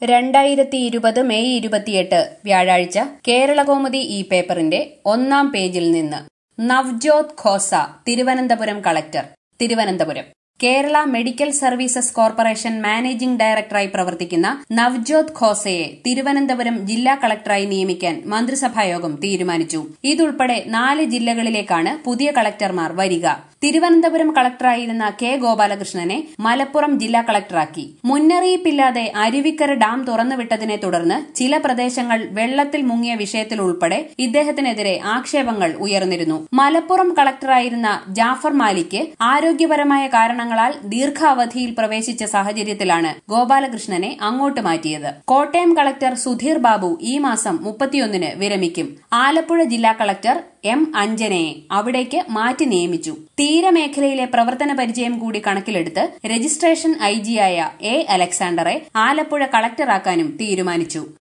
രണ്ടായിരത്തി ഇരുപത് മെയ് ഇരുപത്തിയെട്ട് വ്യാഴാഴ്ച കേരളകൗമുദി ഈ പേപ്പറിന്റെ ഒന്നാം പേജിൽ നിന്ന് Navjot Khosa Thiruvananthapuram collector Thiruvananthapuram Kerala medical services corporation managing ഡയറക്ടറായി പ്രവർത്തിക്കുന്ന നവ്ജോത് ഖോസയെ തിരുവനന്തപുരം ജില്ലാ കളക്ടറായി നിയമിക്കാൻ മന്ത്രിസഭായോഗം തീരുമാനിച്ചു ഇതുൾപ്പെടെ നാല് ജില്ലകളിലേക്കാണ് പുതിയ കളക്ടർമാർ വരിക തിരുവനന്തപുരം കളക്ടറായിരുന്ന കെ ഗോപാലകൃഷ്ണനെ മലപ്പുറം ജില്ലാ കളക്ടറാക്കി മുന്നറിയിപ്പില്ലാതെ അരുവിക്കര ഡാം തുറന്നുവിട്ടതിനെ തുടർന്ന് ചില പ്രദേശങ്ങൾ വെള്ളത്തിൽ മുങ്ങിയ വിഷയത്തിൽ ഉൾപ്പെടെ ഇദ്ദേഹത്തിനെതിരെ ആക്ഷേപങ്ങൾ ഉയർന്നിരുന്നു മലപ്പുറം കളക്ടറായിരുന്ന ജാഫർ മാലിക്ക് ആരോഗ്യപരമായ കാരണങ്ങളാൽ ദീർഘാവധിയിൽ പ്രവേശിച്ച സാഹചര്യത്തിലാണ് ഗോപാലകൃഷ്ണനെ അങ്ങോട്ട് മാറ്റിയത് കോട്ടയം കളക്ടർ സുധീർ ബാബു ഈ മാസം മുപ്പത്തിയൊന്നിന് വിരമിക്കും ആലപ്പുഴ ജില്ലാ കളക്ടർ എം അഞ്ജനയെ അവിടേക്ക് മാറ്റി നിയമിച്ചു തീരമേഖലയിലെ പ്രവർത്തന പരിചയം കൂടി കണക്കിലെടുത്ത് രജിസ്ട്രേഷൻ ഐജിയായ എ അലക്സാണ്ടറെ ആലപ്പുഴ കളക്ടറാക്കാനും തീരുമാനിച്ചു